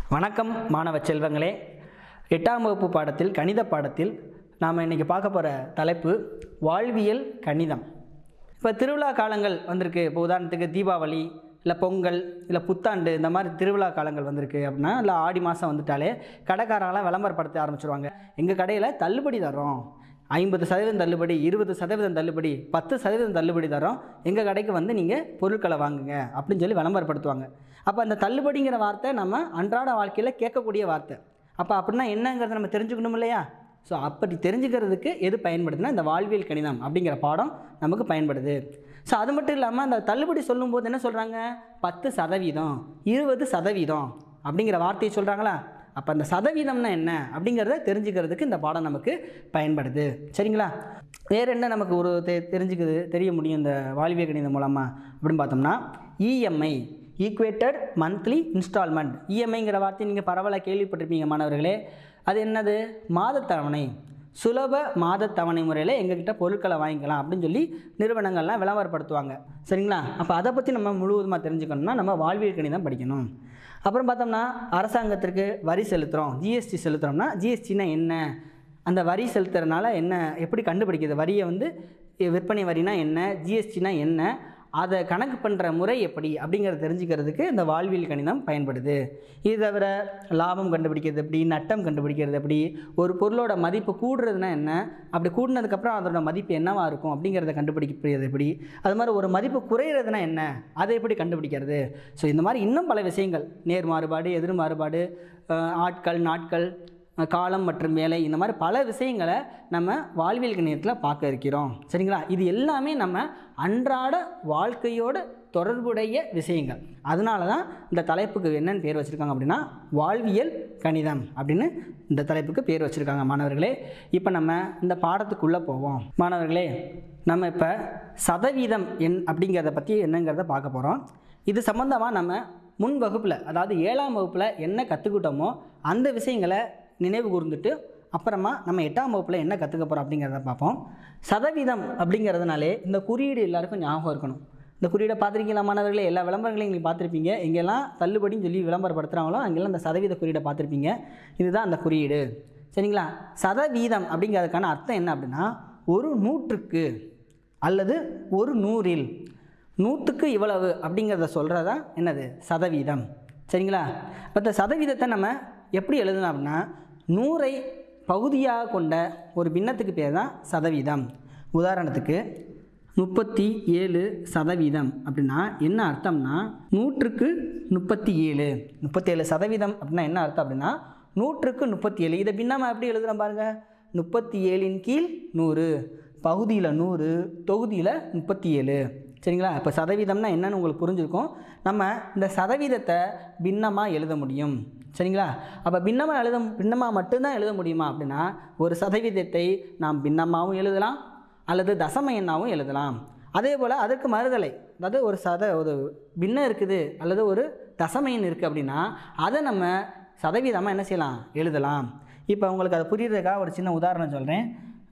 வணக்கம் மாணவ செல்வங்களே எட்டாம் வகுப்பு பாடத்தில் கணித பாடத்தில் நாம் இன்றைக்கி பார்க்க போகிற தலைப்பு வாழ்வியல் கணிதம் இப்போ திருவிழா காலங்கள் வந்திருக்கு இப்போ உதாரணத்துக்கு தீபாவளி இல்லை பொங்கல் இல்லை புத்தாண்டு இந்த மாதிரி திருவிழா காலங்கள் வந்திருக்கு அப்படின்னா இல்லை ஆடி மாதம் வந்துட்டாலே கடைக்காரங்களாம் விளம்பரப்படுத்த ஆரம்பிச்சிருவாங்க எங்கள் கடையில் தள்ளுபடி தரோம் ஐம்பது சதவீதம் தள்ளுபடி இருபது சதவீதம் தள்ளுபடி பத்து சதவீதம் தள்ளுபடி தரோம் எங்கள் கடைக்கு வந்து நீங்கள் பொருட்களை வாங்குங்க அப்படின்னு சொல்லி விளம்பரப்படுத்துவாங்க அப்போ அந்த தள்ளுபடிங்கிற வார்த்தை நம்ம அன்றாட வாழ்க்கையில் கேட்கக்கூடிய வார்த்தை அப்போ அப்படின்னா என்னங்கிறத நம்ம தெரிஞ்சுக்கணும் இல்லையா ஸோ அப்படி தெரிஞ்சுக்கிறதுக்கு எது பயன்படுதுன்னா இந்த வாழ்வியல் கணிதம் அப்படிங்கிற பாடம் நமக்கு பயன்படுது ஸோ அது மட்டும் இல்லாமல் அந்த தள்ளுபடி சொல்லும்போது என்ன சொல்கிறாங்க பத்து சதவீதம் இருபது சதவீதம் அப்படிங்கிற வார்த்தையை சொல்கிறாங்களா அப்போ அந்த சதவீதம்னா என்ன அப்படிங்கிறத தெரிஞ்சுக்கிறதுக்கு இந்த பாடம் நமக்கு பயன்படுது சரிங்களா வேறு என்ன நமக்கு ஒரு தெ தெரிஞ்சுக்குது தெரிய முடியும் இந்த வாழ்வியல் கணிதம் மூலமாக அப்படின்னு பார்த்தோம்னா இஎம்ஐ ஈக்குவேட்டட் மந்த்லி இன்ஸ்டால்மெண்ட் இஎம்ஐங்கிற வார்த்தை நீங்கள் பரவலாக கேள்விப்பட்டிருப்பீங்க மாணவர்களே அது என்னது மாதத்தவணை சுலப மாத தவணை முறையில் எங்ககிட்ட பொருட்களை வாங்கிக்கலாம் அப்படின்னு சொல்லி நிறுவனங்கள்லாம் விளம்பரப்படுத்துவாங்க சரிங்களா அப்போ அதை பற்றி நம்ம முழுவதுமாக தெரிஞ்சுக்கணும்னா நம்ம வாழ்வியல் கணிதம் படிக்கணும் அப்புறம் பார்த்தோம்னா அரசாங்கத்திற்கு வரி செலுத்துகிறோம் ஜிஎஸ்டி செலுத்துகிறோம்னா ஜிஎஸ்டினா என்ன அந்த வரி செலுத்துறதுனால என்ன எப்படி கண்டுபிடிக்கிறது வரியை வந்து விற்பனை வரினா என்ன ஜிஎஸ்டினா என்ன அதை கணக்கு பண்ணுற முறை எப்படி அப்படிங்கிறத தெரிஞ்சுக்கிறதுக்கு இந்த வாழ்வியல் கணிதம் பயன்படுது இது தவிர லாபம் கண்டுபிடிக்கிறது எப்படி நட்டம் கண்டுபிடிக்கிறது எப்படி ஒரு பொருளோட மதிப்பு கூடுறதுனா என்ன அப்படி கூடினதுக்கப்புறம் அதோட மதிப்பு என்னவா இருக்கும் அப்படிங்கிறத கண்டுபிடிக்கிறது எப்படி அது மாதிரி ஒரு மதிப்பு குறையிறதுனா என்ன அதை எப்படி கண்டுபிடிக்கிறது ஸோ இந்த மாதிரி இன்னும் பல விஷயங்கள் நேர் மாறுபாடு எதிர் மாறுபாடு அஹ், ஆட்கள் நாட்கள் காலம் மற்றும் வேலை இந்த மாதிரி பல விஷயங்களை நம்ம வாழ்வியல் கணிதத்தில் பார்க்க இருக்கிறோம் சரிங்களா இது எல்லாமே நம்ம அன்றாட வாழ்க்கையோட தொடர்புடைய விஷயங்கள் அதனால தான் இந்த தலைப்புக்கு என்னென்னு பேர் வச்சுருக்காங்க அப்படின்னா வாழ்வியல் கணிதம் அப்படின்னு இந்த தலைப்புக்கு பேர் வச்சுருக்காங்க மாணவர்களே இப்போ நம்ம இந்த பாடத்துக்குள்ளே போவோம் மாணவர்களே நம்ம இப்போ சதவீதம் என் அப்படிங்கிறத பற்றி என்னங்கிறத பார்க்க போகிறோம் இது சம்மந்தமாக நம்ம முன் வகுப்பில் அதாவது ஏழாம் வகுப்பில் என்ன கற்றுக்கிட்டோமோ அந்த விஷயங்களை நினைவு கூர்ந்துட்டு அப்புறமா நம்ம எட்டாம் வகுப்பில் என்ன கற்றுக்க போகிறோம் அப்படிங்கிறத பார்ப்போம் சதவீதம் அப்படிங்கிறதுனாலே இந்த குறியீடு எல்லாருக்கும் ஞாபகம் இருக்கணும் இந்த குறியீடை பார்த்துருக்கீங்களா மாணவர்களே எல்லா விளம்பரங்களையும் நீங்கள் பார்த்துருப்பீங்க எங்கெல்லாம் தள்ளுபடின்னு சொல்லி விளம்பரப்படுத்துகிறாங்களோ அங்கெல்லாம் அந்த சதவீத குறியீடை பார்த்துருப்பீங்க இதுதான் அந்த குறியீடு சரிங்களா சதவீதம் அப்படிங்கிறதுக்கான அர்த்தம் என்ன அப்படின்னா ஒரு நூற்றுக்கு அல்லது ஒரு நூறில் நூற்றுக்கு இவ்வளவு அப்படிங்கிறத சொல்கிறதா என்னது சதவீதம் சரிங்களா மற்ற சதவீதத்தை நம்ம எப்படி எழுதணும் அப்படின்னா நூறை பகுதியாக கொண்ட ஒரு பின்னத்துக்கு பேர் தான் சதவீதம் உதாரணத்துக்கு முப்பத்தி ஏழு சதவீதம் அப்படின்னா என்ன அர்த்தம்னா நூற்றுக்கு முப்பத்தி ஏழு முப்பத்தேழு சதவீதம் அப்படின்னா என்ன அர்த்தம் அப்படின்னா நூற்றுக்கு முப்பத்தி ஏழு இதை பின்னமாக எப்படி எழுதுகிறோம் பாருங்கள் முப்பத்தி ஏழின் கீழ் நூறு பகுதியில் நூறு தொகுதியில் முப்பத்தி ஏழு சரிங்களா இப்போ சதவீதம்னா என்னன்னு உங்களுக்கு புரிஞ்சிருக்கும் நம்ம இந்த சதவீதத்தை பின்னமாக எழுத முடியும் சரிங்களா அப்போ பின்னமாக எழுத பின்னமாக மட்டும்தான் எழுத முடியுமா அப்படின்னா ஒரு சதவீதத்தை நாம் பின்னமாகவும் எழுதலாம் அல்லது தசம எண்ணாகவும் எழுதலாம் அதே போல் அதற்கு மறுதலை அதாவது ஒரு சத ஒரு பின்னம் இருக்குது அல்லது ஒரு தசம எண் இருக்குது அப்படின்னா அதை நம்ம சதவீதமாக என்ன செய்யலாம் எழுதலாம் இப்போ உங்களுக்கு அது புரியுறதுக்காக ஒரு சின்ன உதாரணம் சொல்கிறேன்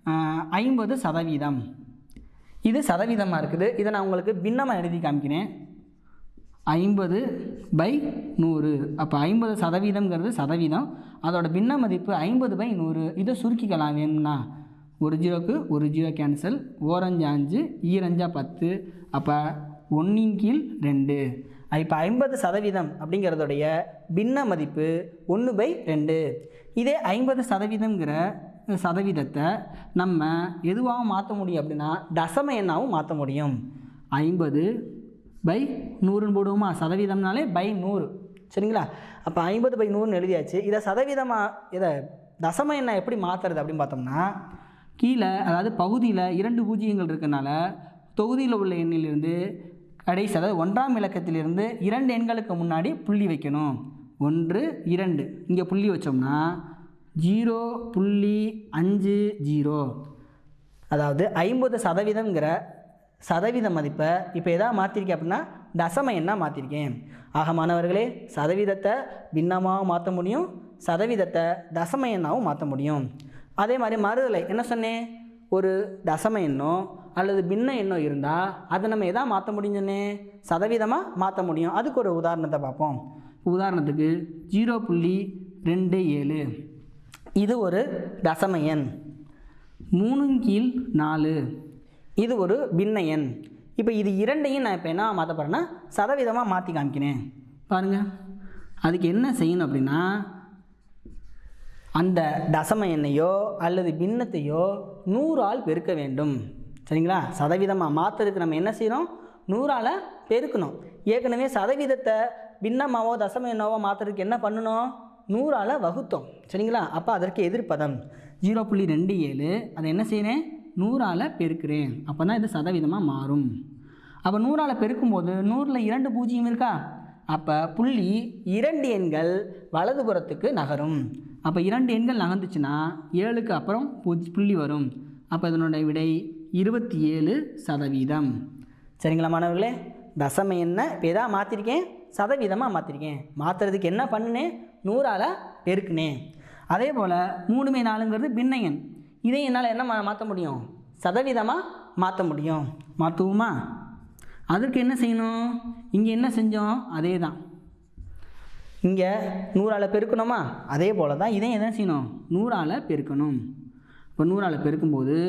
ஐம்பது சதவீதம் இது சதவீதமாக இருக்குது இதை நான் உங்களுக்கு பின்னமாக எழுதி காமிக்கிறேன் ஐம்பது பை நூறு அப்போ ஐம்பது சதவீதம்ங்கிறது சதவீதம் அதோட பின்ன மதிப்பு ஐம்பது பை நூறு இதை சுருக்கிக்கலாம் வேணும்னா ஒரு ஜீரோக்கு ஒரு ஜீரோ கேன்சல் ஓரஞ்சு அஞ்சு ஈரஞ்சா பத்து அப்போ ஒன்றின் கீழ் ரெண்டு இப்போ ஐம்பது சதவீதம் அப்படிங்கிறதுடைய பின்ன மதிப்பு ஒன்று பை ரெண்டு இதே ஐம்பது சதவீதம்ங்கிற சதவீதத்தை நம்ம எதுவாகவும் மாற்ற முடியும் அப்படின்னா தசம எண்ணாகவும் மாற்ற முடியும் ஐம்பது பை நூறுன்னு போடுவோமா சதவீதம்னாலே பை நூறு சரிங்களா அப்போ ஐம்பது பை நூறுன்னு எழுதியாச்சு இதை சதவீதமாக இதை தசம எண்ணை எப்படி மாற்றுறது அப்படின்னு பார்த்தோம்னா கீழே அதாவது பகுதியில் இரண்டு பூஜ்ஜியங்கள் இருக்கனால தொகுதியில் உள்ள எண்ணிலிருந்து கடைசி அதாவது ஒன்றாம் இலக்கத்திலிருந்து இரண்டு எண்களுக்கு முன்னாடி புள்ளி வைக்கணும் ஒன்று இரண்டு இங்கே புள்ளி வச்சோம்னா ஜீரோ புள்ளி அஞ்சு ஜீரோ அதாவது ஐம்பது சதவீதங்கிற சதவீத மதிப்பை இப்போ எதா மாற்றிருக்கேன் அப்படின்னா தசம எண்ணாக மாற்றிருக்கேன் ஆக மாணவர்களே சதவீதத்தை பின்னமாகவும் மாற்ற முடியும் சதவீதத்தை தசம எண்ணாகவும் மாற்ற முடியும் அதே மாதிரி மறுதலை என்ன சொன்னேன் ஒரு தசம எண்ணோ அல்லது பின்ன எண்ணோ இருந்தால் அதை நம்ம எதா மாற்ற முடியும் சொன்னேன் சதவீதமாக மாற்ற முடியும் அதுக்கு ஒரு உதாரணத்தை பார்ப்போம் உதாரணத்துக்கு ஜீரோ புள்ளி ரெண்டு ஏழு இது ஒரு தசம எண் மூணு கீழ் நாலு இது ஒரு பின்ன எண் இப்போ இது இரண்டையும் நான் இப்போ என்ன மாற்ற போகிறேன்னா சதவீதமாக மாற்றி காமிக்கிறேன் பாருங்கள் அதுக்கு என்ன செய்யணும் அப்படின்னா அந்த தசம எண்ணையோ அல்லது பின்னத்தையோ நூறால் பெருக்க வேண்டும் சரிங்களா சதவீதமாக மாற்றுறதுக்கு நம்ம என்ன செய்கிறோம் நூறால் பெருக்கணும் ஏற்கனவே சதவீதத்தை பின்னமாவோ தசம எண்ணாவோ மாற்றுறதுக்கு என்ன பண்ணணும் நூறால் வகுத்தோம் சரிங்களா அப்போ அதற்கு எதிர்ப்பதம் ஜீரோ புள்ளி ரெண்டு ஏழு அதை என்ன செய்கிறேன் நூறால் பெருக்கிறேன் அப்போ தான் இது சதவீதமாக மாறும் அப்போ நூறால் பெருக்கும்போது நூறில் இரண்டு பூஜ்ஜியம் இருக்கா அப்போ புள்ளி இரண்டு எண்கள் வலதுபுறத்துக்கு நகரும் அப்போ இரண்டு எண்கள் நகர்ந்துச்சுன்னா ஏழுக்கு அப்புறம் பூஜ் புள்ளி வரும் அப்போ இதனுடைய விடை இருபத்தி ஏழு சதவீதம் சரிங்களா மாணவர்களே தசம என்ன இப்போ எதா மாற்றிருக்கேன் சதவீதமாக மாற்றிருக்கேன் மாற்றுறதுக்கு என்ன பண்ணினேன் நூறால் பெருக்குனேன் அதே போல் மூணுமே நாலுங்கிறது பின்ன எண் இதை என்னால் என்ன மா மாற்ற முடியும் சதவீதமாக மாற்ற முடியும் மாற்றுவோமா அதற்கு என்ன செய்யணும் இங்கே என்ன செஞ்சோம் அதே தான் இங்கே நூறால் பெருக்கணுமா அதே போல் தான் இதையும் என்ன செய்யணும் நூறால் பெருக்கணும் இப்போ நூறால் பெருக்கும்போது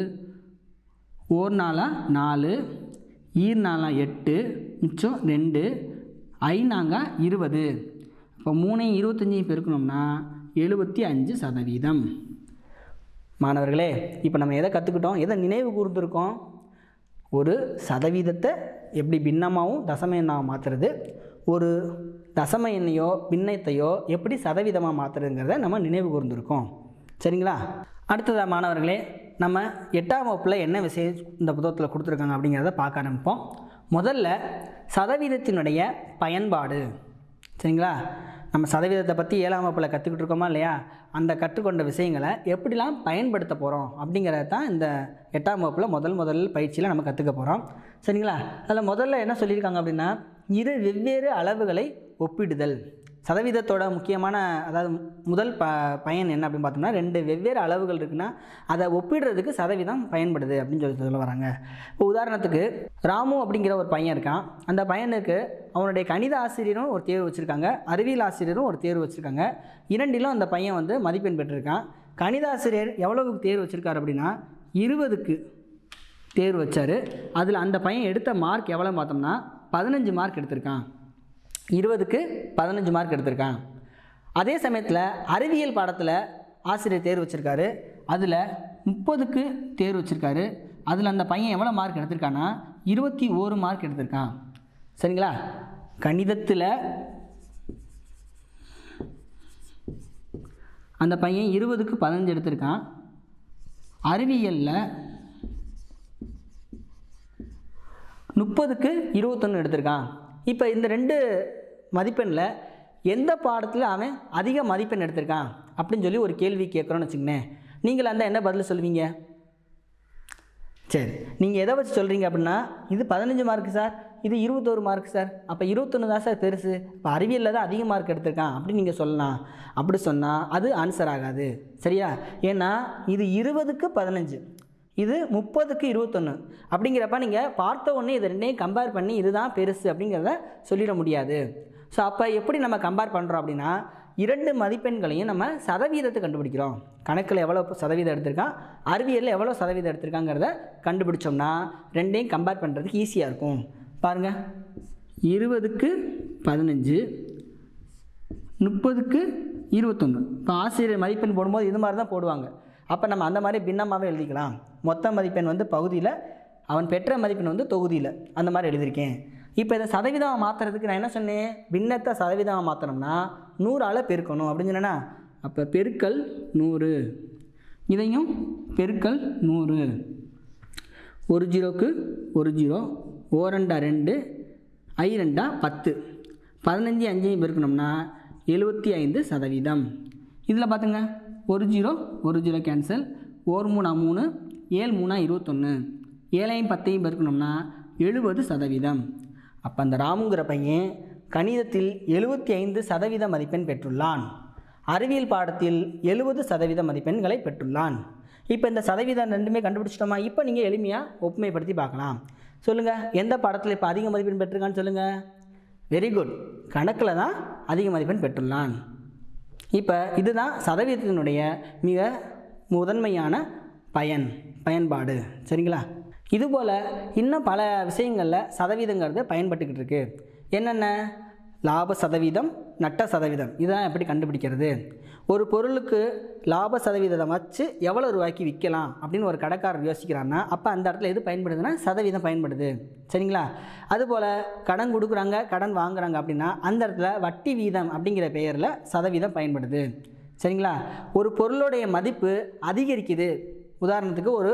ஓர் நாளா நாலு ஈர் நாளா எட்டு மிச்சம் ரெண்டு ஐநாங்க இருபது இப்போ மூணையும் இருபத்தஞ்சையும் பெருக்கணும்னா எழுபத்தி அஞ்சு சதவீதம் மாணவர்களே இப்போ நம்ம எதை கற்றுக்கிட்டோம் எதை நினைவு கூர்ந்துருக்கோம் ஒரு சதவீதத்தை எப்படி பின்னமாகவும் தசம எண்ணாக மாற்றுறது ஒரு தசம எண்ணையோ பின்னத்தையோ எப்படி சதவீதமாக மாற்றுறதுங்கிறத நம்ம நினைவு கூர்ந்துருக்கோம் சரிங்களா அடுத்ததாக மாணவர்களே நம்ம எட்டாம் வகுப்பில் என்ன விஷயம் இந்த புத்தகத்தில் கொடுத்துருக்காங்க அப்படிங்கிறத பார்க்க ஆரம்பிப்போம் முதல்ல சதவீதத்தினுடைய பயன்பாடு சரிங்களா நம்ம சதவீதத்தை பற்றி ஏழாம் வகுப்பில் கற்றுக்கிட்டு இருக்கோமா இல்லையா அந்த கற்றுக்கொண்ட விஷயங்களை எப்படிலாம் பயன்படுத்த போகிறோம் அப்படிங்கிறத தான் இந்த எட்டாம் வகுப்பில் முதல் முதல் பயிற்சியில் நம்ம கற்றுக்க போகிறோம் சரிங்களா அதில் முதல்ல என்ன சொல்லியிருக்காங்க அப்படின்னா இரு வெவ்வேறு அளவுகளை ஒப்பிடுதல் சதவீதத்தோட முக்கியமான அதாவது முதல் ப பயன் என்ன அப்படின்னு பார்த்தோம்னா ரெண்டு வெவ்வேறு அளவுகள் இருக்குன்னா அதை ஒப்பிடுறதுக்கு சதவீதம் பயன்படுது அப்படின்னு சொல்லி சொல்ல வராங்க இப்போ உதாரணத்துக்கு ராமு அப்படிங்கிற ஒரு பையன் இருக்கான் அந்த பையனுக்கு அவனுடைய கணித ஆசிரியரும் ஒரு தேர்வு வச்சுருக்காங்க அறிவியல் ஆசிரியரும் ஒரு தேர்வு வச்சுருக்காங்க இரண்டிலும் அந்த பையன் வந்து மதிப்பெண் பெற்றிருக்கான் கணித ஆசிரியர் எவ்வளவுக்கு தேர்வு வச்சுருக்காரு அப்படின்னா இருபதுக்கு தேர்வு வச்சார் அதில் அந்த பையன் எடுத்த மார்க் எவ்வளோ பார்த்தோம்னா பதினஞ்சு மார்க் எடுத்திருக்கான் இருபதுக்கு பதினஞ்சு மார்க் எடுத்திருக்கான் அதே சமயத்தில் அறிவியல் பாடத்தில் ஆசிரியர் தேர்வு வச்சுருக்காரு அதில் முப்பதுக்கு தேர்வு வச்சுருக்காரு அதில் அந்த பையன் எவ்வளோ மார்க் எடுத்திருக்கான்னா இருபத்தி ஓரு மார்க் எடுத்திருக்கான் சரிங்களா கணிதத்தில் அந்த பையன் இருபதுக்கு பதினஞ்சு எடுத்திருக்கான் அறிவியலில் முப்பதுக்கு இருபத்தொன்று எடுத்திருக்கான் இப்போ இந்த ரெண்டு மதிப்பெண்ணில் எந்த பாடத்தில் அவன் அதிக மதிப்பெண் எடுத்திருக்கான் அப்படின்னு சொல்லி ஒரு கேள்வி கேட்குறோன்னு வச்சுக்கோங்களேன் நீங்கள் அந்த என்ன பதில் சொல்லுவீங்க சரி நீங்கள் எதை வச்சு சொல்கிறீங்க அப்படின்னா இது பதினஞ்சு மார்க் சார் இது இருபத்தோரு மார்க் சார் அப்போ இருபத்தொன்று தான் சார் பெருசு இப்போ அறிவியலில் தான் அதிக மார்க் எடுத்திருக்கான் அப்படின்னு நீங்கள் சொல்லலாம் அப்படி சொன்னால் அது ஆன்சர் ஆகாது சரியா ஏன்னா இது இருபதுக்கு பதினஞ்சு இது முப்பதுக்கு இருபத்தொன்று அப்படிங்கிறப்ப நீங்கள் பார்த்த உடனே இது ரெண்டையும் கம்பேர் பண்ணி இதுதான் பெருசு அப்படிங்கிறத சொல்லிட முடியாது ஸோ அப்போ எப்படி நம்ம கம்பேர் பண்ணுறோம் அப்படின்னா இரண்டு மதிப்பெண்களையும் நம்ம சதவீதத்தை கண்டுபிடிக்கிறோம் கணக்கில் எவ்வளோ சதவீதம் எடுத்திருக்கான் அறிவியலில் எவ்வளோ சதவீதம் எடுத்திருக்காங்கிறத கண்டுபிடிச்சோம்னா ரெண்டையும் கம்பேர் பண்ணுறதுக்கு ஈஸியாக இருக்கும் பாருங்கள் இருபதுக்கு பதினஞ்சு முப்பதுக்கு இருபத்தொன்று இப்போ ஆசிரியர் மதிப்பெண் போடும்போது இது மாதிரி தான் போடுவாங்க அப்போ நம்ம அந்த மாதிரி பின்னமாகவே எழுதிக்கலாம் மொத்த மதிப்பெண் வந்து பகுதியில் அவன் பெற்ற மதிப்பெண் வந்து தொகுதியில் அந்த மாதிரி எழுதியிருக்கேன் இப்போ இதை சதவீதமாக மாற்றுறதுக்கு நான் என்ன சொன்னேன் பின்னத்தை சதவீதமாக மாற்றணும்னா நூறால் பெருக்கணும் அப்படின்னு சொன்னேன்னா அப்போ பெருக்கல் நூறு இதையும் பெருக்கல் நூறு ஒரு ஜீரோக்கு ஒரு ஜீரோ ஓ ரெண்டா ரெண்டு ஐ ரெண்டா பத்து பதினஞ்சு அஞ்சையும் பெருக்கணும்னா எழுபத்தி ஐந்து சதவீதம் இதில் பார்த்துங்க ஒரு ஜீரோ ஒரு ஜீரோ கேன்சல் ஓர் மூணா மூணு ஏழு மூணா இருபத்தொன்று ஏழையும் பத்தையும் பெருக்கணும்னா எழுபது சதவீதம் அப்போ அந்த ராமுங்கிற பையன் கணிதத்தில் எழுபத்தி ஐந்து சதவீத மதிப்பெண் பெற்றுள்ளான் அறிவியல் பாடத்தில் எழுபது சதவீத மதிப்பெண்களை பெற்றுள்ளான் இப்போ இந்த சதவீதம் ரெண்டுமே கண்டுபிடிச்சிட்டோமா இப்போ நீங்கள் எளிமையாக ஒப்புமைப்படுத்தி பார்க்கலாம் சொல்லுங்கள் எந்த பாடத்தில் இப்போ அதிக மதிப்பெண் பெற்றிருக்கான்னு சொல்லுங்கள் வெரி குட் கணக்கில் தான் அதிக மதிப்பெண் பெற்றுள்ளான் இப்போ இதுதான் சதவீதத்தினுடைய மிக முதன்மையான பயன் பயன்பாடு சரிங்களா இதுபோல் இன்னும் பல விஷயங்களில் சதவீதங்கிறது பயன்பட்டுக்கிட்டு இருக்கு என்னென்ன லாப சதவீதம் நட்ட சதவீதம் இதெல்லாம் எப்படி கண்டுபிடிக்கிறது ஒரு பொருளுக்கு லாப சதவீதம் வச்சு எவ்வளோ ரூபாய்க்கு விற்கலாம் அப்படின்னு ஒரு கடைக்காரர் யோசிக்கிறான்னா அப்போ அந்த இடத்துல எது பயன்படுதுன்னா சதவீதம் பயன்படுது சரிங்களா அதுபோல் கடன் கொடுக்குறாங்க கடன் வாங்குறாங்க அப்படின்னா அந்த இடத்துல வட்டி வீதம் அப்படிங்கிற பெயரில் சதவீதம் பயன்படுது சரிங்களா ஒரு பொருளுடைய மதிப்பு அதிகரிக்குது உதாரணத்துக்கு ஒரு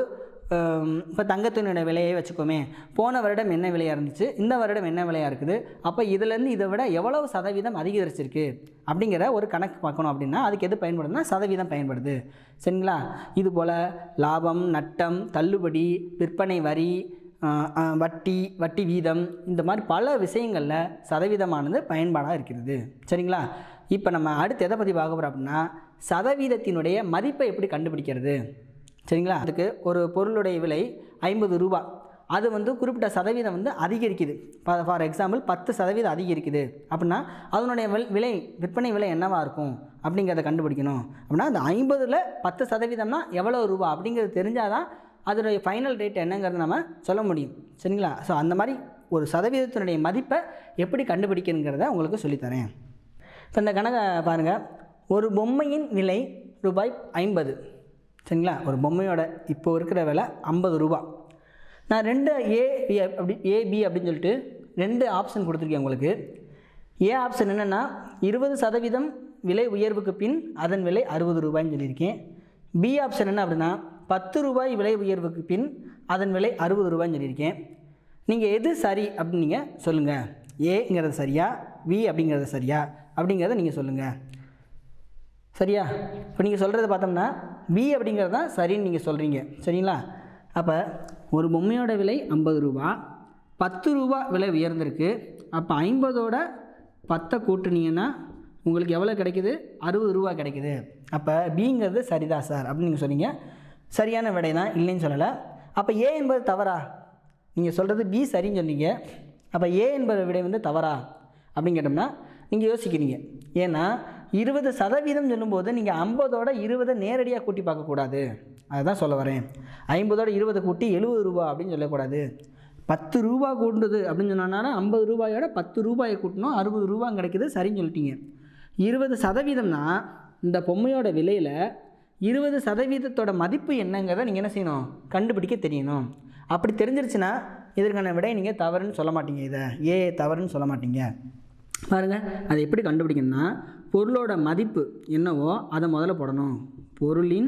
இப்போ தங்கத்தினுடைய விலையை வச்சுக்கோமே போன வருடம் என்ன விலையாக இருந்துச்சு இந்த வருடம் என்ன விலையாக இருக்குது அப்போ இதுலேருந்து இதை விட எவ்வளவு சதவீதம் அதிகரிச்சிருக்கு அப்படிங்கிற ஒரு கணக்கு பார்க்கணும் அப்படின்னா அதுக்கு எது பயன்படுதுன்னா சதவீதம் பயன்படுது சரிங்களா இது போல் லாபம் நட்டம் தள்ளுபடி விற்பனை வரி ஆஹ், ஆஹ், வட்டி வட்டி வீதம் இந்த மாதிரி பல விஷயங்களில் சதவீதமானது பயன்பாடாக இருக்கிறது சரிங்களா இப்போ நம்ம அடுத்து எதை பற்றி பார்க்க போகிறோம் அப்படின்னா சதவீதத்தினுடைய மதிப்பை எப்படி கண்டுபிடிக்கிறது சரிங்களா அதுக்கு ஒரு பொருளுடைய விலை ஐம்பது ரூபா அது வந்து குறிப்பிட்ட சதவீதம் வந்து அதிகரிக்குது ஃபார் எக்ஸாம்பிள் பத்து சதவீதம் அதிகரிக்குது அப்படின்னா அதனுடைய வில்- விலை விற்பனை விலை என்னவா இருக்கும் அப்படிங்கிறத கண்டுபிடிக்கணும் அப்படின்னா அந்த ஐம்பதில் பத்து சதவீதம்னா எவ்வளோ ரூபா அப்படிங்கிறது தெரிஞ்சால் தான் அதனுடைய ஃபைனல் ரேட் என்னங்கிறத நம்ம சொல்ல முடியும் சரிங்களா ஸோ அந்த மாதிரி ஒரு சதவீதத்தினுடைய மதிப்பை எப்படி கண்டுபிடிக்கணுங்கிறத உங்களுக்கு சொல்லித்தரேன் இப்போ இந்த கணக்கை பாருங்கள் ஒரு பொம்மையின் விலை ரூபாய் ஐம்பது சரிங்களா ஒரு பொம்மையோட இப்போ இருக்கிற விலை ஐம்பது ரூபா நான் ரெண்டு ஏ பி அப்படி ஏபி அப்படின்னு சொல்லிட்டு ரெண்டு ஆப்ஷன் கொடுத்துருக்கேன் உங்களுக்கு ஏ ஆப்ஷன் என்னென்னா இருபது சதவீதம் விலை உயர்வுக்கு பின் அதன் விலை அறுபது ரூபாய்ன்னு சொல்லியிருக்கேன் பி ஆப்ஷன் என்ன அப்படின்னா பத்து ரூபாய் விலை உயர்வுக்கு பின் அதன் விலை அறுபது ரூபாய்ன்னு சொல்லியிருக்கேன் நீங்கள் எது சரி அப்படின்னு நீங்கள் சொல்லுங்கள் ஏங்கிறது சரியா பி அப்படிங்கிறது சரியா அப்படிங்கிறத நீங்கள் சொல்லுங்கள் சரியா இப்போ நீங்கள் சொல்கிறத பார்த்தோம்னா பி அப்படிங்கிறது தான் சரின்னு நீங்கள் சொல்கிறீங்க சரிங்களா அப்போ ஒரு பொம்மையோட விலை ஐம்பது ரூபா பத்து ரூபா விலை உயர்ந்திருக்கு அப்போ ஐம்பதோட பத்தை கூட்டுனீங்கன்னா உங்களுக்கு எவ்வளோ கிடைக்குது அறுபது ரூபா கிடைக்குது அப்போ பிங்கிறது சரிதான் சார் அப்படின்னு நீங்கள் சொன்னீங்க சரியான விடை தான் இல்லைன்னு சொல்லலை அப்போ ஏ என்பது தவறா நீங்கள் சொல்கிறது பி சரின்னு சொன்னீங்க அப்போ ஏ என்பது விடை வந்து தவறா அப்படின்னு கேட்டோம்னா நீங்கள் யோசிக்கிறீங்க ஏன்னா இருபது சதவீதம் சொல்லும்போது நீங்கள் ஐம்பதோட இருபதை நேரடியாக கூட்டி பார்க்கக்கூடாது அதுதான் சொல்ல வரேன் ஐம்பதோட இருபதை கூட்டி எழுபது ரூபா அப்படின்னு சொல்லக்கூடாது பத்து ரூபா கூட்டுது அப்படின்னு சொன்னோன்னா ஐம்பது ரூபாயோட பத்து ரூபாயை கூட்டணும் அறுபது ரூபா கிடைக்குது சரின்னு சொல்லிட்டீங்க இருபது சதவீதம்னா இந்த பொம்மையோட விலையில் இருபது சதவீதத்தோட மதிப்பு என்னங்கிறத நீங்கள் என்ன செய்யணும் கண்டுபிடிக்க தெரியணும் அப்படி தெரிஞ்சிருச்சுன்னா இதற்கான விடை நீங்கள் தவறுன்னு சொல்ல மாட்டீங்க இதை ஏ தவறுன்னு சொல்ல மாட்டீங்க பாருங்கள் அதை எப்படி கண்டுபிடிக்கணும்னா பொருளோட மதிப்பு என்னவோ அதை முதல்ல போடணும் பொருளின்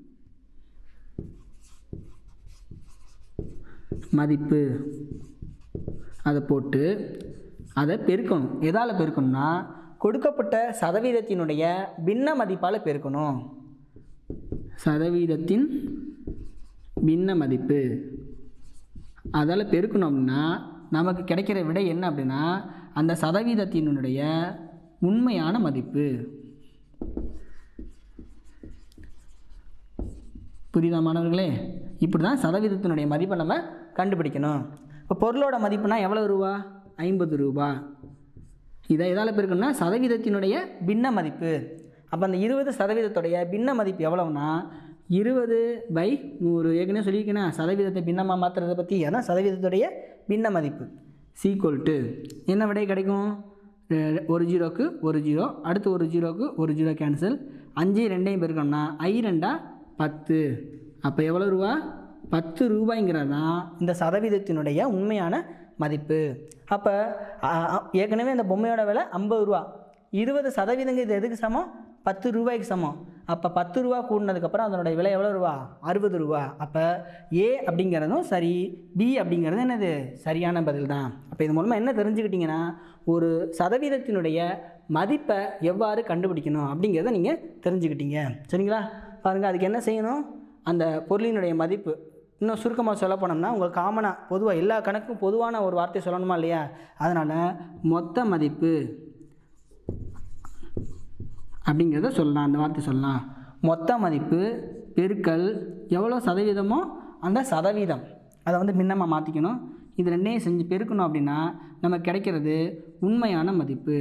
மதிப்பு அதை போட்டு அதை பெருக்கணும் எதால் பெருக்கணும்னா கொடுக்கப்பட்ட சதவீதத்தினுடைய பின்ன மதிப்பால் பெருக்கணும் சதவீதத்தின் பின்ன மதிப்பு அதால் பெருக்கணும்னா நமக்கு கிடைக்கிற விடை என்ன அப்படின்னா அந்த சதவீதத்தினுடைய உண்மையான மதிப்பு புரியுதா மாணவர்களே இப்படி தான் சதவீதத்தினுடைய மதிப்பை நம்ம கண்டுபிடிக்கணும் இப்போ பொருளோட மதிப்புனா எவ்வளோ ரூபா ஐம்பது ரூபா இதை எதால் பெருக்கணும்னா சதவீதத்தினுடைய பின்ன மதிப்பு அப்போ அந்த இருபது சதவீதத்துடைய பின்ன மதிப்பு எவ்வளவுனா இருபது பை நூறு ஏற்கனவே சொல்லியிருக்கேனா சதவீதத்தை பின்னமாக மாற்றுறதை பற்றி அதான் சதவீதத்துடைய பின்ன மதிப்பு சீக்குவல் டு என்ன விடை கிடைக்கும் ரெ- ஒரு ஜீரோக்கு ஒரு ஜீரோ அடுத்து ஒரு ஜீரோக்கு ஒரு ஜீரோ கேன்சல் அஞ்சு ரெண்டையும் பெருக்கணும்னா ஐ ரெண்டா பத்து அப்போ எவ்வளோ ரூபா பத்து ரூபாய்ங்கிறது தான் இந்த சதவீதத்தினுடைய உண்மையான மதிப்பு அப்போ ஏற்கனவே இந்த பொம்மையோட விலை ஐம்பது ரூபா இருபது சதவீதங்க இது எதுக்கு சமம் பத்து ரூபாய்க்கு சமம் அப்போ பத்து ரூபா கூடினதுக்கப்புறம் அதனுடைய விலை எவ்வளோ ரூபா அறுபது ரூபா அப்போ ஏ அப்படிங்கிறதும் சரி பி அப்படிங்கிறது என்னது சரியான பதில் தான் அப்போ இது மூலமாக என்ன தெரிஞ்சுக்கிட்டீங்கன்னா ஒரு சதவீதத்தினுடைய மதிப்பை எவ்வாறு கண்டுபிடிக்கணும் அப்படிங்கிறத நீங்கள் தெரிஞ்சுக்கிட்டீங்க சரிங்களா பாருங்கள் அதுக்கு என்ன செய்யணும் அந்த பொருளினுடைய மதிப்பு இன்னும் சுருக்கமாக சொல்ல போனோம்னா உங்களுக்கு காமனாக பொதுவாக எல்லா கணக்கும் பொதுவான ஒரு வார்த்தை சொல்லணுமா இல்லையா அதனால் மொத்த மதிப்பு அப்படிங்கிறத சொல்லலாம் அந்த வார்த்தை சொல்லலாம் மொத்த மதிப்பு பெருக்கல் எவ்வளோ சதவீதமோ அந்த சதவீதம் அதை வந்து பின்னமாக மாற்றிக்கணும் இது ரெண்டையும் செஞ்சு பெருக்கணும் அப்படின்னா நமக்கு கிடைக்கிறது உண்மையான மதிப்பு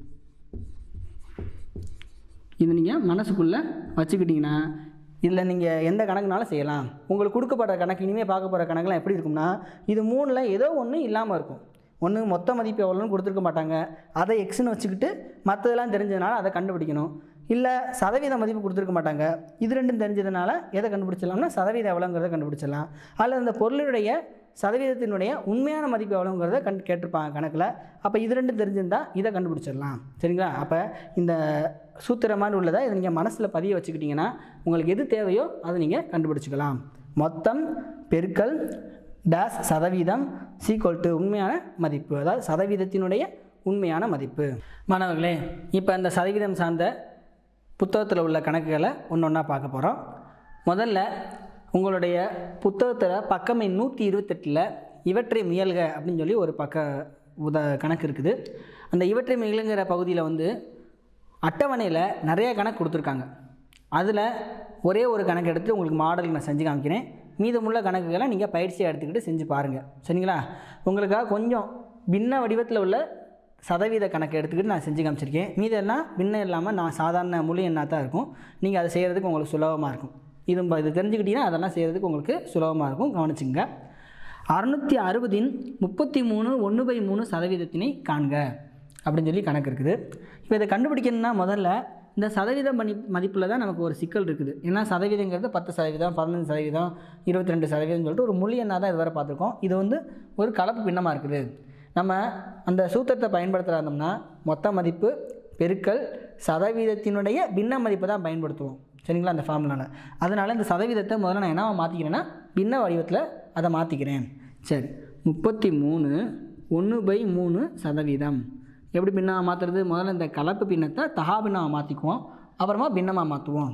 இது நீங்கள் மனசுக்குள்ளே வச்சுக்கிட்டிங்கன்னா இதில் நீங்கள் எந்த கணக்குனாலும் செய்யலாம் உங்களுக்கு கொடுக்கப்படுற கணக்கு இனிமேல் பார்க்க போகிற கணக்குலாம் எப்படி இருக்கும்னா இது மூணில் ஏதோ ஒன்று இல்லாமல் இருக்கும் ஒன்று மொத்த மதிப்பு எவ்வளோன்னு கொடுத்துருக்க மாட்டாங்க அதை எக்ஸ்னு வச்சுக்கிட்டு மற்றதெல்லாம் தெரிஞ்சதுனால அதை கண்டுபிடிக்கணும் இல்லை சதவீத மதிப்பு கொடுத்துருக்க மாட்டாங்க இது ரெண்டும் தெரிஞ்சதுனால எதை கண்டுபிடிச்சிடலாம்னா சதவீதம் எவ்வளோங்கிறத கண்டுபிடிச்சிடலாம் அல்லது அந்த பொருளுடைய சதவீதத்தினுடைய உண்மையான மதிப்பு எவ்வளோங்கிறத கண் கேட்டிருப்பாங்க கணக்கில் அப்போ இது ரெண்டும் தெரிஞ்சிருந்தா இதை கண்டுபிடிச்சிடலாம் சரிங்களா அப்போ இந்த சூத்திரம் மாதிரி உள்ளதை இதை நீங்கள் மனசில் பதிய வச்சுக்கிட்டிங்கன்னா உங்களுக்கு எது தேவையோ அதை நீங்கள் கண்டுபிடிச்சிக்கலாம் மொத்தம் பெருக்கல் டேஸ் சதவீதம் சீக்வல் டு உண்மையான மதிப்பு அதாவது சதவீதத்தினுடைய உண்மையான மதிப்பு மாணவர்களே இப்போ இந்த சதவீதம் சார்ந்த புத்தகத்தில் உள்ள கணக்குகளை ஒன்று ஒன்றா பார்க்க போகிறோம் முதல்ல உங்களுடைய புத்தகத்தில் பக்கம் எண் நூற்றி இருபத்தெட்டில் இவற்றை முயல்க அப்படின்னு சொல்லி ஒரு பக்க உத கணக்கு இருக்குது அந்த இவற்றை முயலுங்கிற பகுதியில் வந்து அட்டவணையில் நிறைய கணக்கு கொடுத்துருக்காங்க அதில் ஒரே ஒரு கணக்கு எடுத்து உங்களுக்கு மாடல் நான் செஞ்சு காமிக்கிறேன் மீதமுள்ள கணக்குகளை நீங்கள் பயிற்சியாக எடுத்துக்கிட்டு செஞ்சு பாருங்கள் சரிங்களா உங்களுக்காக கொஞ்சம் பின்ன வடிவத்தில் உள்ள சதவீத கணக்கு எடுத்துக்கிட்டு நான் செஞ்சு காமிச்சிருக்கேன் மீதெல்லாம் பின்ன இல்லாமல் நான் சாதாரண முழு எண்ணாக தான் இருக்கும் நீங்கள் அதை செய்கிறதுக்கு உங்களுக்கு சுலபமாக இருக்கும் இது ப- இது தெரிஞ்சுக்கிட்டீங்கன்னா அதெல்லாம் செய்கிறதுக்கு உங்களுக்கு சுலபமாக இருக்கும் கவனிச்சுங்க அறுநூற்றி அறுபதின் முப்பத்தி மூணு ஒன்று பை மூணு சதவீதத்தினை காண்க அப்படின்னு சொல்லி கணக்கு இருக்குது இப்போ இதை கண்டுபிடிக்கணும்னா முதல்ல இந்த சதவீத மணி மதிப்பில் தான் நமக்கு ஒரு சிக்கல் இருக்குது ஏன்னா சதவீதங்கிறது பத்து சதவீதம் பதினஞ்சு சதவீதம் இருபத்தி ரெண்டு சதவீதம் சொல்லிட்டு ஒரு முழு எண்ணாக தான் இதுவரை பார்த்துருக்கோம் இது வந்து ஒரு கலப்பு பின்னமாக இருக்குது நம்ம அந்த சூத்திரத்தை பயன்படுத்துகிறா இருந்தோம்னா மொத்த மதிப்பு பெருக்கல் சதவீதத்தினுடைய பின்ன மதிப்பை தான் பயன்படுத்துவோம் சரிங்களா அந்த ஃபார்முலாவில் அதனால் இந்த சதவீதத்தை முதல்ல நான் என்னவா மாற்றிக்கிறேன்னா பின்ன வடிவத்தில் அதை மாற்றிக்கிறேன் சரி முப்பத்தி மூணு ஒன்று பை மூணு சதவீதம் எப்படி பின்னமாக மாற்றுறது முதல்ல இந்த கலப்பு பின்னத்தை தகா பின்னமாக மாற்றிக்குவோம் அப்புறமா பின்னமாக மாற்றுவோம்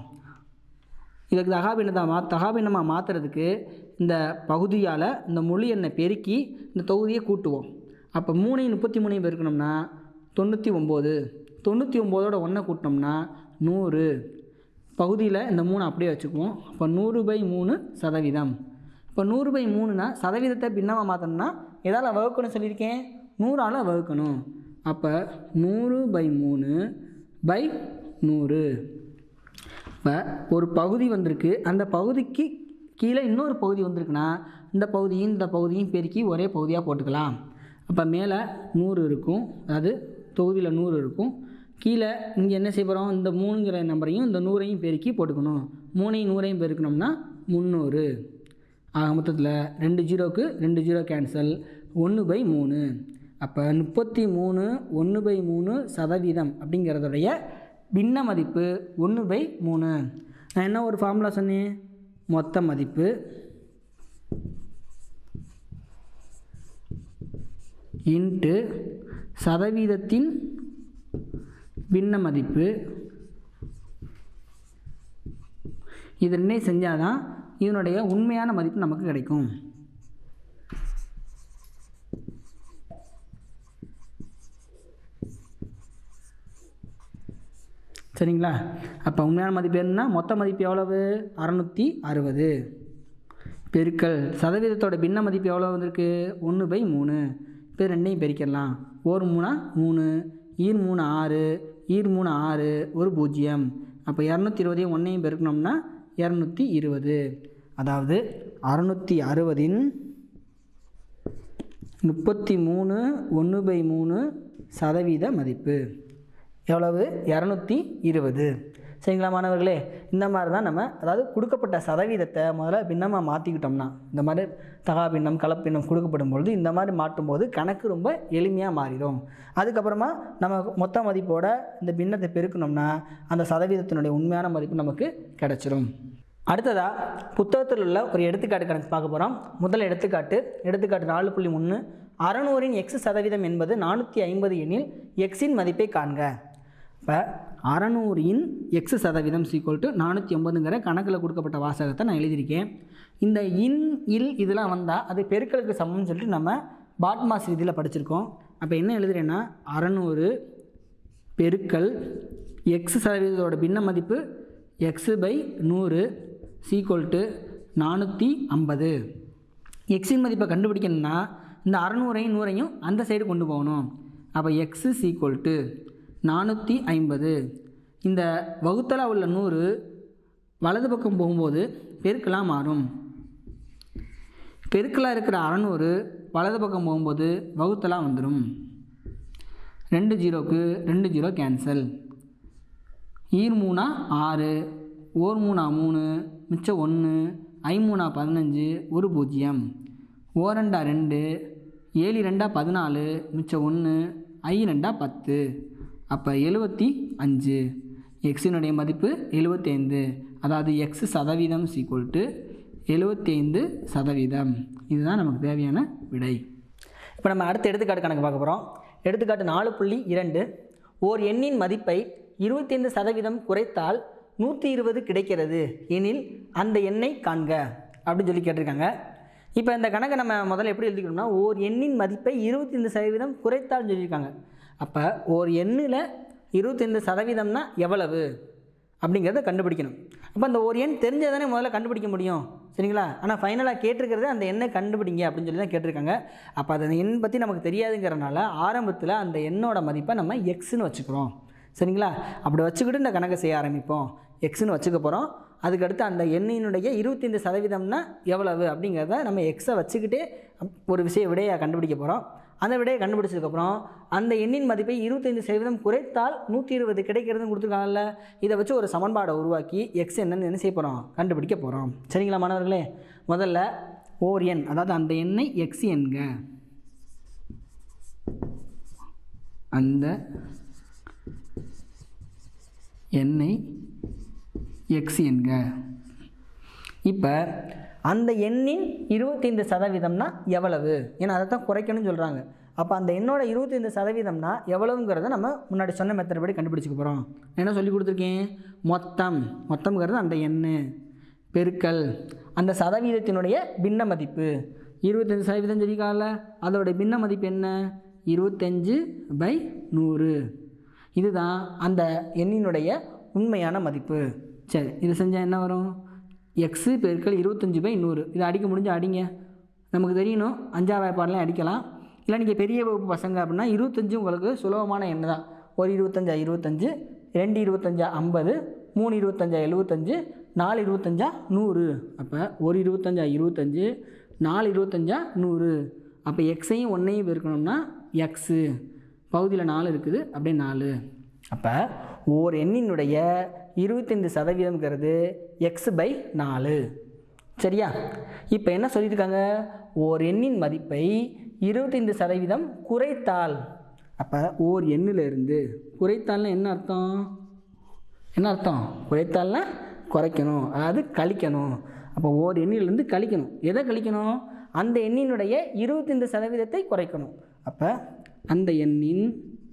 இதுக்கு தகாபின்னத்தை மா தகாபின்னமாக மாற்றுறதுக்கு இந்த பகுதியால் இந்த மொழி எண்ணை பெருக்கி இந்த தொகுதியை கூட்டுவோம் அப்போ மூணையும் முப்பத்தி மூணையும் பெருக்கணும்னா தொண்ணூற்றி ஒம்பது தொண்ணூற்றி ஒம்போதோட ஒன்றை கூட்டினோம்னா நூறு பகுதியில் இந்த மூணு அப்படியே வச்சுக்குவோம் அப்போ நூறு பை மூணு சதவீதம் இப்போ நூறு பை மூணுனா சதவீதத்தை பின்னமாக மாற்றணும்னா எதால் வகுக்கணும்னு சொல்லியிருக்கேன் நூறால் வகுக்கணும் அப்போ நூறு பை மூணு பை நூறு இப்போ ஒரு பகுதி வந்திருக்கு அந்த பகுதிக்கு கீழே இன்னொரு பகுதி வந்திருக்குன்னா இந்த பகுதியும் இந்த பகுதியும் பெருக்கி ஒரே பகுதியாக போட்டுக்கலாம் அப்போ மேலே நூறு இருக்கும் அதாவது தொகுதியில் நூறு இருக்கும் கீழே இங்கே என்ன செய்ய போகிறோம் இந்த மூணுங்கிற நம்பரையும் இந்த நூறையும் பெருக்கி போட்டுக்கணும் மூணையும் நூறையும் பெருக்கணும்னா முந்நூறு ஆக மொத்தத்தில் ரெண்டு ஜீரோக்கு ரெண்டு ஜீரோ கேன்சல் ஒன்று பை மூணு அப்போ முப்பத்தி மூணு ஒன்று பை மூணு சதவீதம் அப்படிங்கிறதுடைய பின்ன மதிப்பு ஒன்று பை மூணு நான் என்ன ஒரு ஃபார்முலா சொன்னேன் மொத்த மதிப்பு இன்ட்டு சதவீதத்தின் பின்ன மதிப்பு இது ரெண்டையும் செஞ்சால் தான் இதனுடைய உண்மையான மதிப்பு நமக்கு கிடைக்கும் சரிங்களா அப்போ உண்மையான மதிப்பு என்னன்னா மொத்த மதிப்பு எவ்வளவு அறநூற்றி அறுபது பெருக்கல் சதவீதத்தோட பின்ன மதிப்பு எவ்வளோ வந்திருக்கு ஒன்று பை மூணு இப்போ ரெண்டையும் பெருக்கிடலாம் ஒரு மூணா மூணு ஈர் மூணு ஆறு ஈர் மூணு ஆறு ஒரு பூஜ்ஜியம் அப்போ இரநூத்தி இருபதையும் ஒன்றையும் பெருக்கணும்னா இரநூத்தி இருபது அதாவது அறுநூற்றி அறுபதின் முப்பத்தி மூணு ஒன்று பை மூணு சதவீத மதிப்பு எவ்வளவு இரநூத்தி இருபது சரிங்களா மாணவர்களே இந்த மாதிரி தான் நம்ம அதாவது கொடுக்கப்பட்ட சதவீதத்தை முதல்ல பின்னமாக மாற்றிக்கிட்டோம்னா இந்த மாதிரி தகா பின்னம் கலப்பின்னம் கொடுக்கப்படும் பொழுது இந்த மாதிரி மாட்டும்போது கணக்கு ரொம்ப எளிமையாக மாறிடும் அதுக்கப்புறமா நம்ம மொத்த மதிப்போட இந்த பின்னத்தை பெருக்கணும்னா அந்த சதவீதத்தினுடைய உண்மையான மதிப்பு நமக்கு கிடச்சிரும் அடுத்ததாக புத்தகத்தில் உள்ள ஒரு எடுத்துக்காட்டு கணக்கு பார்க்க போகிறோம் முதல் எடுத்துக்காட்டு எடுத்துக்காட்டு நாலு புள்ளி ஒன்று அறநூறின் எக்ஸ் சதவீதம் என்பது நானூற்றி ஐம்பது எண்ணில் எக்ஸின் மதிப்பை காண்க இப்போ அறநூறின் எக்ஸ் சதவீதம் சீக்குவல் டு நானூற்றி ஐம்பதுங்கிற கணக்கில் கொடுக்கப்பட்ட வாசகத்தை நான் எழுதியிருக்கேன் இந்த இன் இல் இதெல்லாம் வந்தால் அது பெருக்கலுக்கு சமம்னு சொல்லிட்டு நம்ம பாட்மாஸ் ரீதியில் படிச்சிருக்கோம் அப்போ என்ன எழுதுறேன்னா அறநூறு பெருக்கல் எக்ஸ் சதவீதத்தோட பின்ன மதிப்பு எக்ஸு பை நூறு சீக்வல் டு நானூற்றி ஐம்பது எக்ஸின் மதிப்பை கண்டுபிடிக்கணும்னா இந்த அறநூறையும் நூறையும் அந்த சைடு கொண்டு போகணும் அப்போ எக்ஸு சீக்குவல் டு நானூற்றி ஐம்பது இந்த வகுத்தலா உள்ள நூறு வலது பக்கம் போகும்போது பெருக்கலாக மாறும் பெருக்கலாக இருக்கிற அறநூறு வலது பக்கம் போகும்போது வகுத்தலாக வந்துடும் ரெண்டு ஜீரோக்கு ரெண்டு ஜீரோ கேன்சல் ஈர் மூணா ஆறு ஓர் மூணா மூணு மிச்சம் ஒன்று ஐமூணா பதினஞ்சு ஒரு பூஜ்ஜியம் ஓரெண்டா ரெண்டு ஏழு ரெண்டா பதினாலு மிச்சம் ஒன்று ஐ ரெண்டா பத்து அப்போ எழுபத்தி அஞ்சு எக்ஸினுடைய மதிப்பு எழுபத்தைந்து அதாவது எக்ஸ் சதவீதம் சீக்குவல் டு எழுபத்தைந்து சதவீதம் இதுதான் நமக்கு தேவையான விடை இப்போ நம்ம அடுத்த எடுத்துக்காட்டு கணக்கு பார்க்க போகிறோம் எடுத்துக்காட்டு நாலு புள்ளி இரண்டு ஓர் எண்ணின் மதிப்பை இருபத்தைந்து சதவீதம் குறைத்தால் நூற்றி இருபது கிடைக்கிறது எனில் அந்த எண்ணை காண்க அப்படின்னு சொல்லி கேட்டிருக்காங்க இப்போ இந்த கணக்கை நம்ம முதல்ல எப்படி எழுதிக்கணும்னா ஓர் எண்ணின் மதிப்பை இருபத்தைந்து சதவீதம் குறைத்தால் சொல்லியிருக்காங்க அப்போ ஓர் எண்ணில் இருபத்தைந்து சதவீதம்னா எவ்வளவு அப்படிங்கிறத கண்டுபிடிக்கணும் அப்போ அந்த ஒரு எண் தெரிஞ்சால் தானே முதல்ல கண்டுபிடிக்க முடியும் சரிங்களா ஆனால் ஃபைனலாக கேட்டிருக்கிறது அந்த எண்ணை கண்டுபிடிங்க அப்படின்னு சொல்லி தான் கேட்டிருக்காங்க அப்போ அந்த எண் பற்றி நமக்கு தெரியாதுங்கிறனால ஆரம்பத்தில் அந்த எண்ணோட மதிப்பை நம்ம எக்ஸ்னு வச்சுக்கிறோம் சரிங்களா அப்படி வச்சுக்கிட்டு இந்த கணக்கை செய்ய ஆரம்பிப்போம் எக்ஸ்னு வச்சுக்க போகிறோம் அதுக்கடுத்து அந்த எண்ணினுடைய இருபத்தைந்து சதவீதம்னா எவ்வளவு அப்படிங்கிறத நம்ம எக்ஸை வச்சுக்கிட்டே ஒரு விஷய விடையை கண்டுபிடிக்க போகிறோம் அந்த விடையை கண்டுபிடிச்சதுக்கப்புறம் அந்த எண்ணின் மதிப்பை இருபத்தைந்து சதவீதம் குறைத்தால் நூற்றி இருபது கிடைக்கிறதுன்னு கொடுத்துருக்காங்கல்ல இதை வச்சு ஒரு சமன்பாடை உருவாக்கி எக்ஸ் என்னன்னு என்ன செய்ய போகிறோம் கண்டுபிடிக்க போகிறோம் சரிங்களா மாணவர்களே முதல்ல ஓர் எண் அதாவது அந்த எண்ணை எக்ஸ் என்க அந்த எண்ணை எக்ஸ் என்க இப்போ அந்த எண்ணின் இருபத்தைந்து சதவீதம்னா எவ்வளவு ஏன்னா அதை தான் குறைக்கணும்னு சொல்கிறாங்க அப்போ அந்த எண்ணோட இருபத்தைந்து சதவீதம்னா எவ்வளவுங்கிறத நம்ம முன்னாடி சொன்ன மெத்தட் படி கண்டுபிடிச்சிக்க போகிறோம் என்ன சொல்லி கொடுத்துருக்கேன் மொத்தம் மொத்தம்ங்கிறது அந்த எண்ணு பெருக்கல் அந்த சதவீதத்தினுடைய பின்ன மதிப்பு இருபத்தஞ்சு சதவீதம் சொல்லிக்கால அதோடைய பின்ன மதிப்பு என்ன இருபத்தஞ்சு பை நூறு இதுதான் அந்த எண்ணினுடைய உண்மையான மதிப்பு சரி இது செஞ்சால் என்ன வரும் எக்ஸு பெருக்கல் இருபத்தஞ்சி பை நூறு இதை அடிக்க முடிஞ்சு அடிங்க நமக்கு தெரியணும் அஞ்சாவது வாய்ப்பாடெலாம் அடிக்கலாம் இல்லை நீங்கள் பெரிய வகுப்பு பசங்க அப்படின்னா இருபத்தஞ்சு உங்களுக்கு சுலபமான எண்ணு தான் ஒரு இருபத்தஞ்சா இருபத்தஞ்சு ரெண்டு இருபத்தஞ்சா ஐம்பது மூணு இருபத்தஞ்சா எழுபத்தஞ்சு நாலு இருபத்தஞ்சா நூறு அப்போ ஒரு இருபத்தஞ்சா இருபத்தஞ்சு நாலு இருபத்தஞ்சா நூறு அப்போ எக்ஸையும் ஒன்றையும் பெருக்கணும்னா எக்ஸு பகுதியில் நாலு இருக்குது அப்படியே நாலு அப்போ ஓர் எண்ணினுடைய இருபத்தைந்து சதவீதம்ங்கிறது எக்ஸ் பை நாலு சரியா இப்போ என்ன சொல்லியிருக்காங்க ஓர் எண்ணின் மதிப்பை இருபத்தைந்து சதவீதம் குறைத்தால் அப்போ ஓர் எண்ணிலிருந்து குறைத்தால்னா என்ன அர்த்தம் என்ன அர்த்தம் குறைத்தால்னா குறைக்கணும் அதாவது கழிக்கணும் அப்போ ஓர் எண்ணிலிருந்து கழிக்கணும் எதை கழிக்கணும் அந்த எண்ணினுடைய இருபத்தைந்து சதவீதத்தை குறைக்கணும் அப்போ அந்த எண்ணின்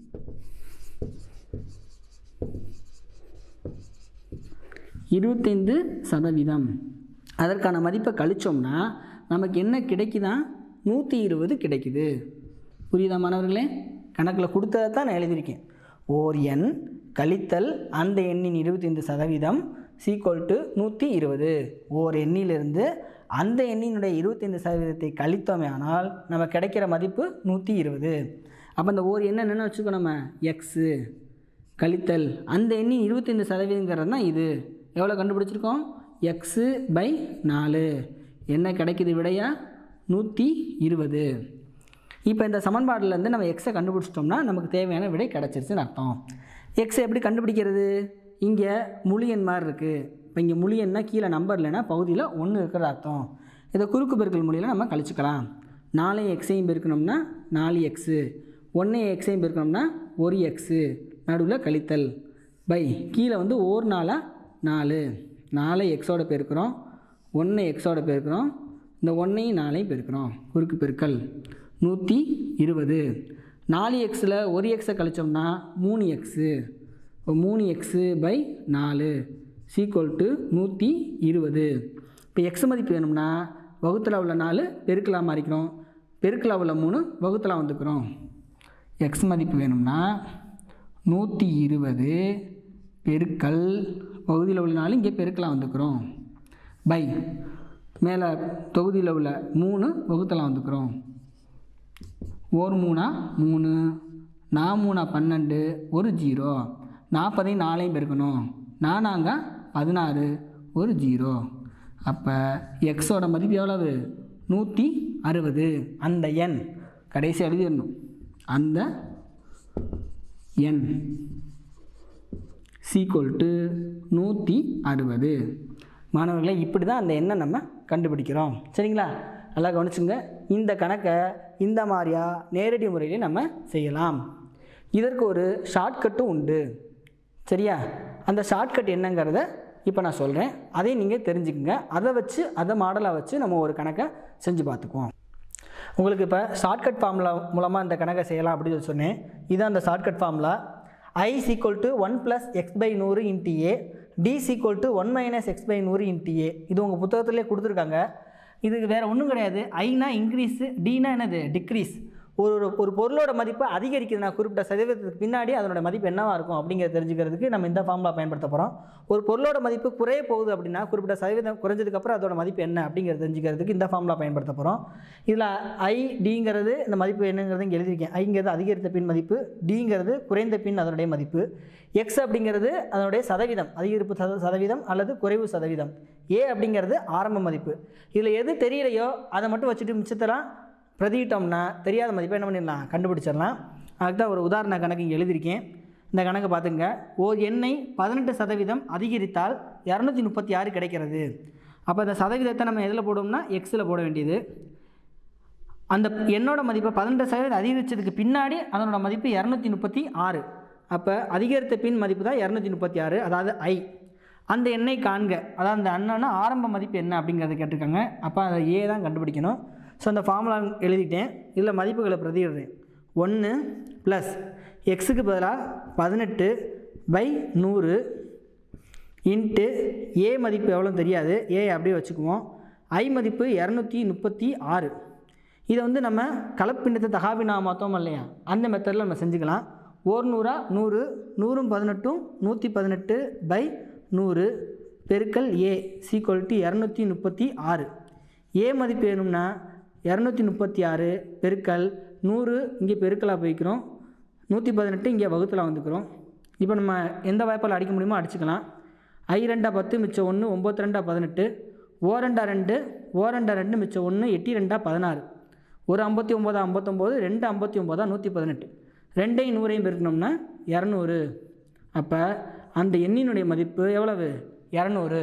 இருபத்தைந்து சதவீதம் அதற்கான மதிப்பை கழிச்சோம்னா நமக்கு என்ன கிடைக்குதா நூற்றி இருபது கிடைக்குது புரியுதா மாணவர்களே கணக்கில் கொடுத்ததை தான் நான் எழுதியிருக்கேன் ஓர் எண் கழித்தல் அந்த எண்ணின் இருபத்தைந்து சதவீதம் சீக்வல் டு நூற்றி இருபது ஓர் எண்ணிலிருந்து அந்த எண்ணினுடைய இருபத்தைந்து சதவீதத்தை கழித்தோமே ஆனால் நம்ம கிடைக்கிற மதிப்பு நூற்றி இருபது அப்போ அந்த ஓர் எண்ணை என்னென்ன வச்சுக்கோ நம்ம எக்ஸு கழித்தல் அந்த எண்ணின் இருபத்தைந்து சதவீதங்கிறது தான் இது எவ்வளோ கண்டுபிடிச்சிருக்கோம் எக்ஸு பை நாலு என்ன கிடைக்குது விடையா நூற்றி இருபது இப்போ இந்த சமன்பாடுலேருந்து நம்ம எக்ஸை கண்டுபிடிச்சிட்டோம்னா நமக்கு தேவையான விடை கிடச்சிருச்சுன்னு அர்த்தம் எக்ஸை எப்படி கண்டுபிடிக்கிறது இங்கே முழு எண் மாதிரி இருக்குது இப்போ இங்கே முழு எண்ணா கீழே நம்பர் இல்லைன்னா பகுதியில் ஒன்று இருக்கிற அர்த்தம் இதை குறுக்கு பெருக்கல் மொழியில் நம்ம கழிச்சுக்கலாம் நாலையும் எக்ஸையும் பெருக்கணும்னா நாலு எக்ஸு ஒன்றையும் எக்ஸையும் பெருக்கணும்னா ஒரு எக்ஸு நடுவில் கழித்தல் பை கீழே வந்து ஓர் நாளாக நாலு நாலை எக்ஸோட பெருக்கிறோம் ஒன்று எக்ஸோட பெருக்கிறோம் இந்த ஒன்றையும் நாலையும் பெருக்கிறோம் குறுக்கு பெருக்கல் நூற்றி இருபது நாலு எக்ஸில் ஒரு எக்ஸை கழிச்சோம்னா மூணு எக்ஸு இப்போ மூணு எக்ஸு பை நாலு சீக்வல் டு நூற்றி இருபது இப்போ எக்ஸ் மதிப்பு வேணும்னா வகுத்தில் உள்ள நாலு பெருக்கலாக மாறிக்கிறோம் பெருக்கலாக உள்ள மூணு வகுத்தில் வந்துக்கிறோம் எக்ஸ் மதிப்பு வேணும்னா நூற்றி இருபது பெருக்கல் பகுதியில் உள்ள நாலு இங்கே பெருக்கலாம் வந்துக்கிறோம் பை மேலே தொகுதியில் உள்ள மூணு வகுத்தலாம் வந்துக்கிறோம் ஓர் மூணா மூணு நா மூணா பன்னெண்டு ஒரு ஜீரோ நாற்பதையும் நாலையும் பெருக்கணும் நானாங்க பதினாறு ஒரு ஜீரோ அப்போ எக்ஸோட மதிப்பு எவ்வளவு நூற்றி அறுபது அந்த எண் கடைசி எழுதிடணும் அந்த எண் சீக்குவல் டு நூற்றி அறுபது மாணவர்களே இப்படி தான் அந்த எண்ணை நம்ம கண்டுபிடிக்கிறோம் சரிங்களா நல்லா கவனிச்சுங்க இந்த கணக்கை இந்த மாதிரியா நேரடி முறையிலே நம்ம செய்யலாம் இதற்கு ஒரு ஷார்ட்கட்டும் உண்டு சரியா அந்த ஷார்ட்கட் என்னங்கிறத இப்போ நான் சொல்கிறேன் அதையும் நீங்கள் தெரிஞ்சுக்கங்க அதை வச்சு அதை மாடலாக வச்சு நம்ம ஒரு கணக்கை செஞ்சு பார்த்துக்குவோம் உங்களுக்கு இப்போ ஷார்ட்கட் ஃபார்முலா மூலமாக இந்த கணக்கை செய்யலாம் அப்படின்னு சொல்லி சொன்னேன் இதுதான் அந்த shortcut formula I equal to one plus X by நூறு into A D equal to one minus X by நூறு இன்டி ஏ இது உங்கள் புத்தகத்திலே கொடுத்துருக்காங்க இதுக்கு வேறு ஒன்றும் கிடையாது ஐனா இன்க்ரீஸு டினா என்னது டிக்ரீஸ் ஒரு ஒரு ஒரு பொருளோட மதிப்பு அதிகரிக்குதுன்னா குறிப்பிட்ட சதவீதத்துக்கு பின்னாடி அதனோட மதிப்பு என்னவா இருக்கும் அப்படிங்கிறத தெரிஞ்சுக்கிறதுக்கு நம்ம இந்த ஃபார்முலா பயன்படுத்த போகிறோம் ஒரு பொருளோட மதிப்பு குறைய போகுது அப்படின்னா குறிப்பிட்ட சதவீதம் குறைஞ்சதுக்கப்புறம் அதோட மதிப்பு என்ன அப்படிங்கிறத தெரிஞ்சுக்கிறதுக்கு இந்த ஃபார்முலா பயன்படுத்த போகிறோம் இதில் ஐ டிங்கிறது இந்த மதிப்பு என்னங்கிறது இங்கே எழுதியிருக்கேன் ஐங்கிறது அதிகரித்த பின் மதிப்பு டிங்கிறது குறைந்த பின் அதனுடைய மதிப்பு எக்ஸ் அப்படிங்கிறது அதனுடைய சதவீதம் அதிகரிப்பு சத சதவீதம் அல்லது குறைவு சதவீதம் ஏ அப்படிங்கிறது ஆரம்ப மதிப்பு இதில் எது தெரியலையோ அதை மட்டும் வச்சுட்டு மிச்சத்தெல்லாம் பிரதியிட்டோம்னா தெரியாத மதிப்பை என்ன பண்ணிடலாம் கண்டுபிடிச்சிடலாம் அதுக்கு தான் ஒரு உதாரண கணக்கு இங்கே எழுதியிருக்கேன் இந்த கணக்கை பார்த்துங்க ஓர் எண்ணெய் பதினெட்டு சதவீதம் அதிகரித்தால் இரநூத்தி முப்பத்தி ஆறு கிடைக்கிறது அப்போ இந்த சதவீதத்தை நம்ம எதில் போடுவோம்னா எக்ஸில் போட வேண்டியது அந்த எண்ணோட மதிப்பை பதினெட்டு சதவீதம் அதிகரித்ததுக்கு பின்னாடி அதனோட மதிப்பு இரநூத்தி முப்பத்தி ஆறு அப்போ அதிகரித்த பின் மதிப்பு தான் இரநூத்தி முப்பத்தி ஆறு அதாவது ஐ அந்த எண்ணை காண்க அதாவது அந்த அண்ணனா ஆரம்ப மதிப்பு என்ன அப்படிங்கிறத கேட்டிருக்காங்க அப்போ அதை ஏ தான் கண்டுபிடிக்கணும் ஸோ அந்த ஃபார்முலா எழுதிட்டேன் இதில் மதிப்புகளை பிரதியிடுறேன் ஒன்று ப்ளஸ் எக்ஸுக்கு பதிலாக பதினெட்டு பை நூறு இன்ட்டு ஏ மதிப்பு எவ்வளோ தெரியாது ஏ அப்படியே வச்சுக்குவோம் ஐ மதிப்பு இரநூத்தி முப்பத்தி ஆறு இதை வந்து நம்ம கலப்பிண்டத்தை தகாவினா மொத்தம் இல்லையா அந்த மெத்தடில் நம்ம செஞ்சுக்கலாம் ஓர் நூறா நூறு நூறும் பதினெட்டும் நூற்றி பதினெட்டு பை நூறு பெருக்கல் ஏ சீக்வல் டு இரநூத்தி முப்பத்தி ஆறு ஏ மதிப்பு வேணும்னா இரநூத்தி முப்பத்தி ஆறு பெருக்கல் நூறு இங்கே பெருக்கலாக போய்க்கிறோம் நூற்றி பதினெட்டு இங்கே வகுத்தில் வந்துக்கிறோம் இப்போ நம்ம எந்த வாய்ப்பால் அடிக்க முடியுமோ அடிச்சுக்கலாம் ஐ ரெண்டா பத்து மிச்சம் ஒன்று ஒம்பத்தி ரெண்டா பதினெட்டு ஓ ரெண்டா ரெண்டு ஓ ரெண்டா ரெண்டு மிச்சம் ஒன்று எட்டி ரெண்டா பதினாறு ஒரு ஐம்பத்தி ஒம்போதா ஐம்பத்தொம்போது ரெண்டு ஐம்பத்தி ஒம்போதா நூற்றி பதினெட்டு ரெண்டையும் நூறையும் பெருக்கணும்னா இரநூறு அப்போ அந்த எண்ணினுடைய மதிப்பு எவ்வளவு இரநூறு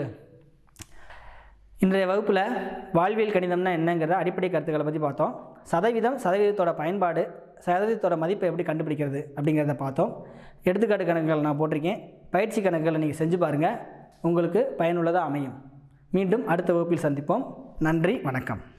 இன்றைய வகுப்பில் வாழ்வியல் கணிதம்னா என்னங்கிறத அடிப்படை கருத்துக்களை பற்றி பார்த்தோம் சதவீதம் சதவீதத்தோட பயன்பாடு சதவீதத்தோட மதிப்பை எப்படி கண்டுபிடிக்கிறது அப்படிங்கிறத பார்த்தோம் எடுத்துக்காட்டு கணக்குகள் நான் போட்டிருக்கேன் பயிற்சி கணக்குகளை நீங்கள் செஞ்சு பாருங்கள் உங்களுக்கு பயனுள்ளதாக அமையும் மீண்டும் அடுத்த வகுப்பில் சந்திப்போம் நன்றி வணக்கம்